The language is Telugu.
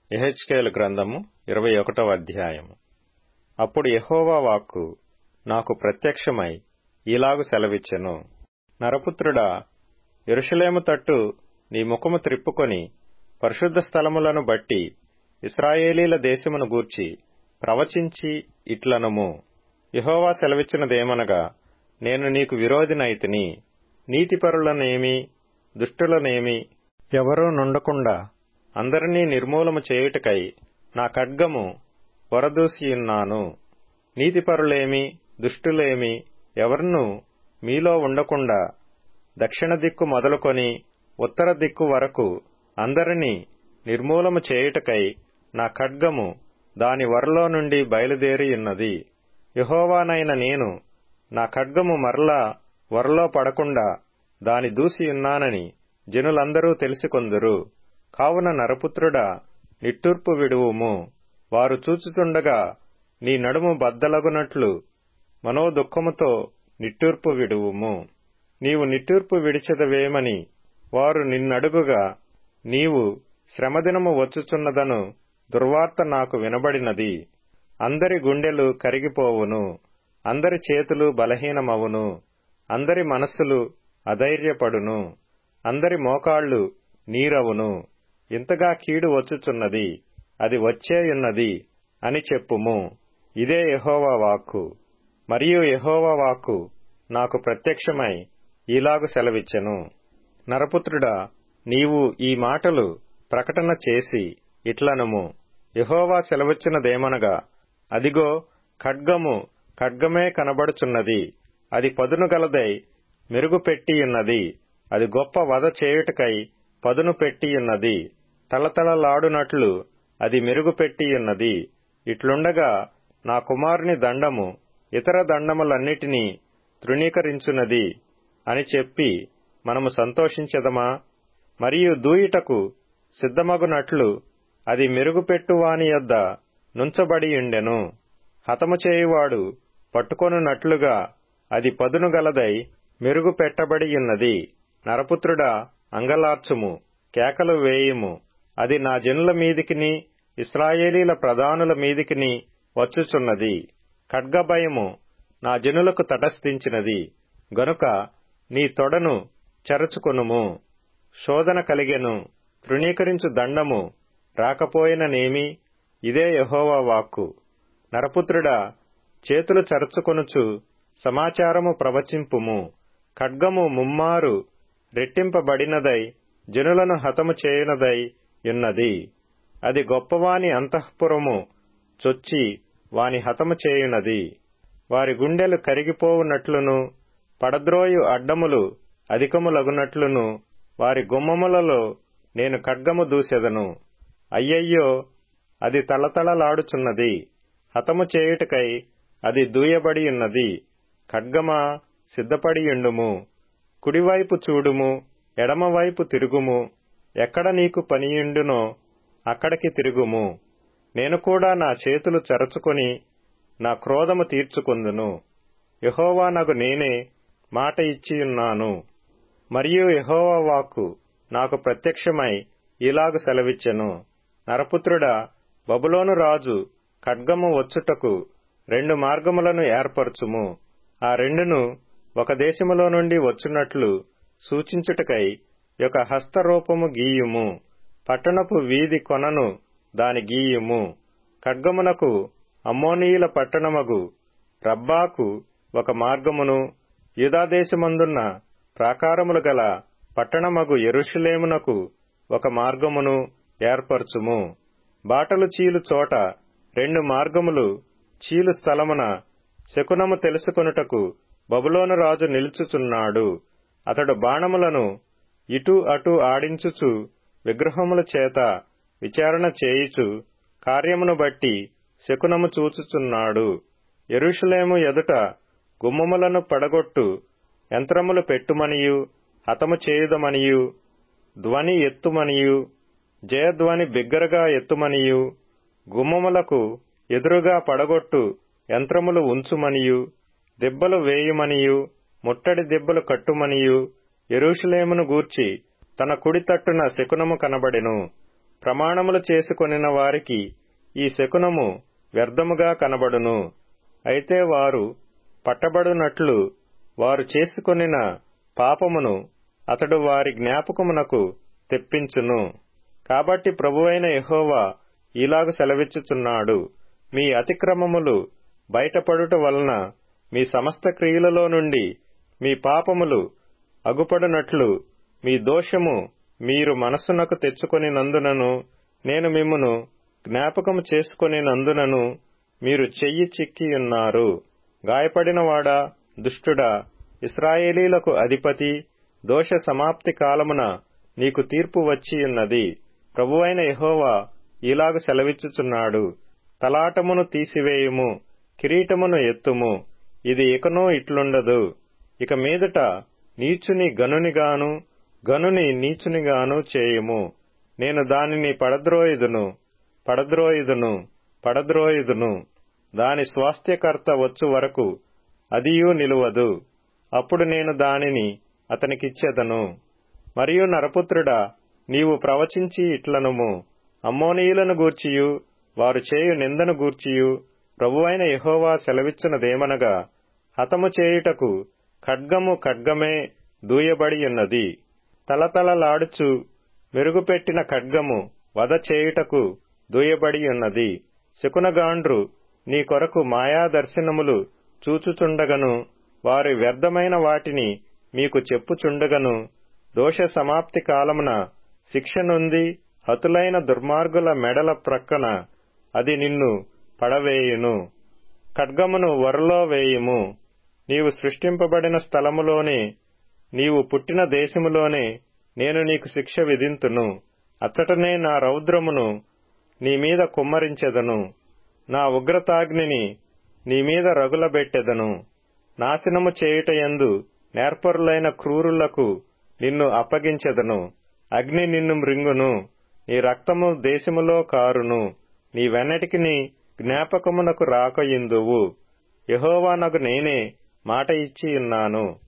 ఎహెచ్కేలు గ్రంథము ఇరవై ఒకటవ అధ్యాయము అప్పుడు యెహోవా వాక్కు నాకు ప్రత్యక్షమై ఈలాగు సెలవిచ్చెను నరపుత్రుడా యెరూషలేము తట్టు నీ ముఖము త్రిప్పుకొని పరిశుద్ధ స్థలములను బట్టి ఇస్రాయేలీల దేశమును గూర్చి ప్రవచించి ఇట్లనుము యెహోవా సెలవిచ్చినదేమనగా నేను నీకు విరోధినైతిని నీతిపరులనేమి దుష్టులనేమి ఎవరూ నుండకుండా అందరినీ నిర్మూలము చేయుటకై నా ఖడ్గము వరదూసియున్నాను నీతిపరులేమి దుష్టులేమి ఎవర్నూ మీలో ఉండకుండా దక్షిణ దిక్కు మొదలుకొని ఉత్తర దిక్కు వరకు అందరినీ నిర్మూలము చేయుటకై నా ఖడ్గము దాని వరలో నుండి బయలుదేరియున్నది యహోవానైన నేను నా ఖడ్గము మరలా వరలో పడకుండా దాని దూసియున్నానని జనులందరూ తెలిసికొందురు కావున నరపుత్రుడా నిట్టూర్పు విడువుము వారు చూచుచుండగా నీ నడుము బద్దలగునట్లు మనోదుఃఖముతో నిట్టూర్పు విడువుము నీవు నిట్టూర్పు విడిచెదవేమని వారు నిన్నడుగుగా నీవు శ్రమదినము వచ్చుచున్నదను దుర్వార్త నాకు వినబడినది అందరి గుండెలు కరిగిపోవును అందరి చేతులు బలహీనమవును అందరి మనస్సులు అధైర్యపడును అందరి మోకాళ్లు నీరవును ఇంతగా కీడు వచ్చుచున్నది అది వచ్చేయున్నది అని చెప్పుము ఇదే యహోవా వాక్కు మరియు యహోవా వాక్కు నాకు ప్రత్యక్షమై ఈలాగు సెలవిచ్చెను నరపుత్రుడా నీవు ఈ మాటలు ప్రకటన చేసి ఇట్లనుము యహోవా సెలవిచ్చినదేమనగా అదిగో ఖడ్గము ఖడ్గమే కనబడుచున్నది అది పదును గలదై మెరుగు పెట్టియున్నది అది గొప్ప వధ చేయుటకై పదును పెట్టియున్నది తలతలలాడునట్లు అది మెరుగు పెట్టియున్నది ఇట్లుండగా నా కుమారుని దండము ఇతర దండములన్నిటినీ తృణీకరించున్నది అని చెప్పి మనము సంతోషించదమా మరియు దూయిటకు సిద్ధమగునట్లు అది మెరుగుపెట్టువాని యొద్ద నుంచబడియుండెను హతము చేయువాడు పట్టుకొనున్నట్లుగా అది పదును గలదై మెరుగు పెట్టబడియున్నది నరపుత్రుడా అంగలార్చుము కేకలు వేయుము అది నా జనుల మీదికిని ఇస్రాయేలీల ప్రధానుల మీదికిని వచ్చుచున్నది ఖడ్గభయము నా జనులకు తటస్థించినది గనుక నీ తొడను చెరచుకొనుము శోధన కలిగెను తృణీకరించు దండము రాకపోయిననేమి ఇదే యహోవా వాక్కు నరపుత్రుడా చేతులు చరచుకొనుచు సమాచారము ప్రవచింపుము ఖడ్గము ముమ్మారు రెట్టింపబడినదై జనులను హతము చేయునదై యున్నది అది గొప్పవాని అంతఃపురము చొచ్చి వాని హతము చేయునది వారి గుండెలు కరిగిపోవునట్లును పడద్రోయు అడ్డములు అధికములగునట్లును వారి గుమ్మములలో నేను ఖడ్గము దూసెదను అయ్యయ్యో అది తళతళలాడుచున్నది హతము చేయుటకై అది దూయబడియున్నది ఖడ్గమా సిద్ధపడియుండుము కుడివైపు చూడుము ఎడమవైపు తిరుగుము ఎక్కడ నీకు పనియుండునో అక్కడికి తిరుగుము నేను కూడా నా చేతులు చరచుకొని నా క్రోధము తీర్చుకొందును యహోవా నగు నేనే మాట ఇచ్చియున్నాను మరియు యహోవా వాక్కు నాకు ప్రత్యక్షమై ఇలాగు సెలవిచ్చెను నరపుత్రుడా బబులోను రాజు ఖడ్గము వచ్చుటకు రెండు మార్గములను ఏర్పరచుము ఆ రెండును ఒక దేశములో నుండి వచ్చున్నట్లు సూచించుటకై యొక్క హస్తరూపము గీయుము పట్టణపు వీధి కొనను దాని గీయుము ఖడ్గమునకు అమ్మోనీయుల పట్టణమగు రబ్బాకు ఒక మార్గమును యుదాదేశమందున్న ప్రాకారములు గల పట్టణమగు ఎరుషులేమునకు ఒక మార్గమును ఏర్పరచుము బాటలు చీలు చోట రెండు మార్గములు చీలు స్థలమున శకునము తెలుసుకొనుటకు బబులోను రాజు నిలుచుచున్నాడు అతడు బాణములను ఇటు అటు ఆడించుచు విగ్రహముల చేత విచారణ చేయుచు కార్యమును బట్టి శకునము చూచుచున్నాడు ఎరుషులేము ఎదుట గుమ్మములను పడగొట్టు యంత్రములు పెట్టుమనియు హతము చేయుదమనియు ధ్వని ఎత్తుమనియు జయధ్వని బిగ్గరగా ఎత్తుమనియు గుమ్మములకు ఎదురుగా పడగొట్టు యంత్రములు ఉంచుమనియు దెబ్బలు వేయుమనియు ముట్టడి దెబ్బలు కట్టుమనియు ఎరుషులేమును గూర్చి తన కుడి తట్టున శకునము కనబడెను ప్రమాణములు చేసుకొనిన వారికి ఈ శకునము వ్యర్థముగా కనబడును అయితే వారు పట్టబడునట్లు వారు చేసుకొనిన పాపమును అతడు వారి జ్ఞాపకమునకు తెప్పించును కాబట్టి ప్రభువైన యెహోవా ఇలాగు సెలవిచ్చుచున్నాడు మీ అతిక్రమములు బయటపడుట వలన మీ సమస్త క్రియలలో నుండి మీ పాపములు అగుపడునట్లు మీ దోషము మీరు మనస్సునకు తెచ్చుకొనినందునను నేను మిమ్మును జ్ఞాపకము చేసుకొనినందునను మీరు చెయ్యి చిక్కియున్నారు గాయపడినవాడా దుష్టుడా ఇస్రాయేలీలకు అధిపతి దోష సమాప్తి కాలమున నీకు తీర్పు వచ్చియున్నది ప్రభువైన యెహోవా ఇలాగు సెలవిచ్చుచున్నాడు తలాటమును తీసివేయుము కిరీటమును ఎత్తుము ఇది ఇకనూ ఇట్లుండదు ఇక మీదట నీచుని గనునిగాను గనుని నీచునిగాను చేయుము నేను దానిని పడద్రోయుదును పడద్రోయుదును పడద్రోయుదును దాని స్వాస్థ్యకర్త వచ్చు వరకు అదియూ నిలువదు అప్పుడు నేను దానిని అతనికిచ్చెదను మరియు నరపుత్రుడా నీవు ప్రవచించి ఇట్లనుము అమ్మోనీయులను గూర్చియు వారు చేయు నిందను గూర్చియు ప్రభువైన యెహోవా సెలవిచ్చినదేమనగా హతము చేయుటకు ఖడ్గము ఖడ్గమే దూయబడియున్నది తలతలలాడుచు మెరుగుపెట్టిన ఖడ్గము వధ చేయుటకు దూయబడియున్నది శకునగాండ్రు నీ కొరకు మాయాదర్శనములు చూచుచుండగను వారి వ్యర్థమైన వాటిని మీకు చెప్పుచుండగను దోష సమాప్తి కాలమున శిక్ష నొంది హతులైన దుర్మార్గుల మెడల ప్రక్కన అది నిన్ను పడవేయును ఖడ్గమును వరలో వేయుము నీవు సృష్టింపబడిన స్థలములోనే నీవు పుట్టిన దేశములోనే నేను నీకు శిక్ష విధింతును అచ్చటనే నా రౌద్రమును నీ మీద కుమ్మరించెదను నా ఉగ్రతాగ్నిని నీ మీద రగులబెట్టెదను నాశనము చేయుటయందు నేర్పరులైన క్రూరులకు నిన్ను అప్పగించెదను అగ్ని నిన్ను మృంగును నీ రక్తము దేశములో కారును నీ వెన్నటికి నీ జ్ఞాపకమునకు రాకయిందువు యహోవానకు నేనే మాట ఇచ్చి ఉన్నాను